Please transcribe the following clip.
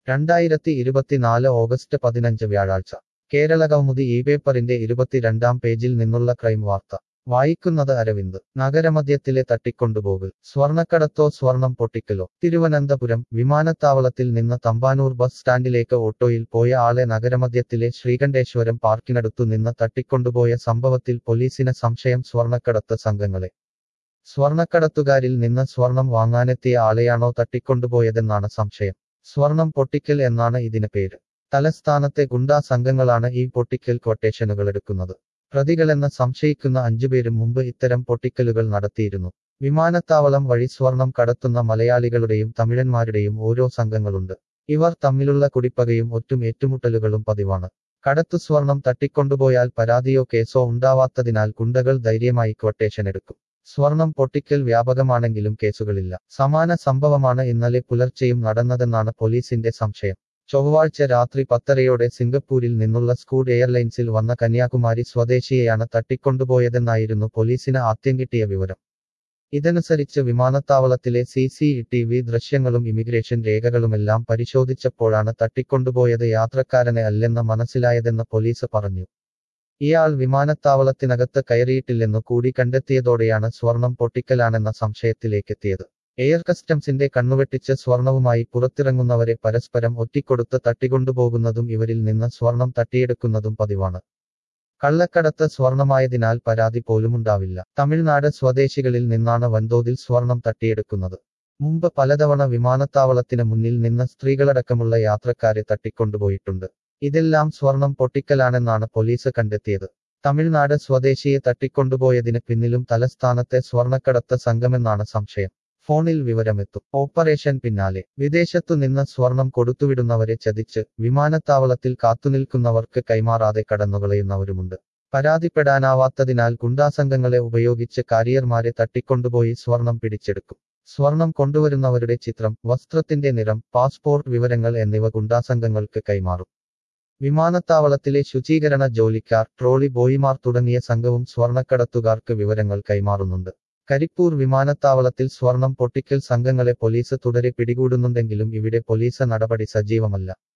രണ്ടായിരത്തി ഇരുപത്തിനാല് ഓഗസ്റ്റ് പതിനഞ്ച് വ്യാഴാഴ്ച കേരള കൗമുദി ഈ പേപ്പറിന്റെ ഇരുപത്തിരണ്ടാം പേജിൽ നിന്നുള്ള ക്രൈം വാർത്ത വായിക്കുന്നത് അരവിന്ദ് നഗരമധ്യത്തിലെ തട്ടിക്കൊണ്ടുപോകൽ സ്വർണക്കടത്തോ സ്വർണം പൊട്ടിക്കലോ തിരുവനന്തപുരം വിമാനത്താവളത്തിൽ നിന്ന് തമ്പാനൂർ ബസ് സ്റ്റാൻഡിലേക്ക് ഓട്ടോയിൽ പോയ ആളെ നഗരമധ്യത്തിലെ ശ്രീകണ്ഠേശ്വരം പാർക്കിനടുത്തു നിന്ന് തട്ടിക്കൊണ്ടുപോയ സംഭവത്തിൽ പോലീസിന് സംശയം സ്വർണക്കടത്ത് സംഘങ്ങളെ സ്വർണക്കടത്തുകാരിൽ നിന്ന് സ്വർണം വാങ്ങാനെത്തിയ ആളെയാണോ തട്ടിക്കൊണ്ടുപോയതെന്നാണ് സംശയം സ്വർണം പൊട്ടിക്കൽ എന്നാണ് ഇതിന് പേര് തലസ്ഥാനത്തെ ഗുണ്ടാ സംഘങ്ങളാണ് ഈ പൊട്ടിക്കൽ ക്വട്ടേഷനുകൾ എടുക്കുന്നത് പ്രതികളെന്ന് സംശയിക്കുന്ന അഞ്ചുപേരും മുമ്പ് ഇത്തരം പൊട്ടിക്കലുകൾ നടത്തിയിരുന്നു വിമാനത്താവളം വഴി സ്വർണം കടത്തുന്ന മലയാളികളുടെയും തമിഴന്മാരുടെയും ഓരോ സംഘങ്ങളുണ്ട് ഇവർ തമ്മിലുള്ള കുടിപ്പകയും ഒറ്റും ഏറ്റുമുട്ടലുകളും പതിവാണ് കടത്തു സ്വർണം തട്ടിക്കൊണ്ടുപോയാൽ പരാതിയോ കേസോ ഉണ്ടാവാത്തതിനാൽ ഗുണ്ടകൾ ധൈര്യമായി ക്വട്ടേഷൻ എടുക്കും സ്വർണം പൊട്ടിക്കൽ വ്യാപകമാണെങ്കിലും കേസുകളില്ല സമാന സംഭവമാണ് ഇന്നലെ പുലർച്ചെയും നടന്നതെന്നാണ് പോലീസിന്റെ സംശയം ചൊവ്വാഴ്ച രാത്രി പത്തരയോടെ സിംഗപ്പൂരിൽ നിന്നുള്ള സ്കൂഡ് എയർലൈൻസിൽ വന്ന കന്യാകുമാരി സ്വദേശിയെയാണ് തട്ടിക്കൊണ്ടുപോയതെന്നായിരുന്നു പോലീസിന് ആദ്യം കിട്ടിയ വിവരം ഇതനുസരിച്ച് വിമാനത്താവളത്തിലെ സി സി ടി വി ദൃശ്യങ്ങളും ഇമിഗ്രേഷൻ രേഖകളുമെല്ലാം പരിശോധിച്ചപ്പോഴാണ് തട്ടിക്കൊണ്ടുപോയത് യാത്രക്കാരനെ അല്ലെന്ന് മനസ്സിലായതെന്ന് പോലീസ് പറഞ്ഞു ഇയാൾ വിമാനത്താവളത്തിനകത്ത് കയറിയിട്ടില്ലെന്നു കൂടി കണ്ടെത്തിയതോടെയാണ് സ്വർണം പൊട്ടിക്കലാണെന്ന സംശയത്തിലേക്കെത്തിയത് എയർ കസ്റ്റംസിന്റെ കണ്ണുവെട്ടിച്ച് സ്വർണവുമായി പുറത്തിറങ്ങുന്നവരെ പരസ്പരം ഒറ്റിക്കൊടുത്ത് തട്ടിക്കൊണ്ടുപോകുന്നതും ഇവരിൽ നിന്ന് സ്വർണം തട്ടിയെടുക്കുന്നതും പതിവാണ് കള്ളക്കടത്ത് സ്വർണമായതിനാൽ പരാതി പോലുമുണ്ടാവില്ല തമിഴ്നാട് സ്വദേശികളിൽ നിന്നാണ് വൻതോതിൽ സ്വർണം തട്ടിയെടുക്കുന്നത് മുമ്പ് പലതവണ വിമാനത്താവളത്തിന് മുന്നിൽ നിന്ന് സ്ത്രീകളടക്കമുള്ള യാത്രക്കാരെ തട്ടിക്കൊണ്ടുപോയിട്ടുണ്ട് ഇതെല്ലാം സ്വർണം പൊട്ടിക്കലാണെന്നാണ് പോലീസ് കണ്ടെത്തിയത് തമിഴ്നാട് സ്വദേശിയെ തട്ടിക്കൊണ്ടുപോയതിന് പിന്നിലും തലസ്ഥാനത്തെ സ്വർണക്കടത്ത് സംഘമെന്നാണ് സംശയം ഫോണിൽ വിവരമെത്തും ഓപ്പറേഷൻ പിന്നാലെ വിദേശത്തു നിന്ന് സ്വർണം കൊടുത്തുവിടുന്നവരെ ചതിച്ച് വിമാനത്താവളത്തിൽ കാത്തുനിൽക്കുന്നവർക്ക് കൈമാറാതെ കടന്നുകളയുന്നവരുമുണ്ട് പരാതിപ്പെടാനാവാത്തതിനാൽ ഗുണ്ടാസംഘങ്ങളെ ഉപയോഗിച്ച് കാരിയർമാരെ തട്ടിക്കൊണ്ടുപോയി സ്വർണം പിടിച്ചെടുക്കും സ്വർണം കൊണ്ടുവരുന്നവരുടെ ചിത്രം വസ്ത്രത്തിന്റെ നിറം പാസ്പോർട്ട് വിവരങ്ങൾ എന്നിവ ഗുണ്ടാസംഘങ്ങൾക്ക് കൈമാറും വിമാനത്താവളത്തിലെ ശുചീകരണ ജോലിക്കാർ ട്രോളി ബോയിമാർ തുടങ്ങിയ സംഘവും സ്വർണക്കടത്തുകാർക്ക് വിവരങ്ങൾ കൈമാറുന്നുണ്ട് കരിപ്പൂർ വിമാനത്താവളത്തിൽ സ്വർണം പൊട്ടിക്കൽ സംഘങ്ങളെ പോലീസ് തുടരെ പിടികൂടുന്നുണ്ടെങ്കിലും ഇവിടെ പോലീസ് നടപടി സജീവമല്ല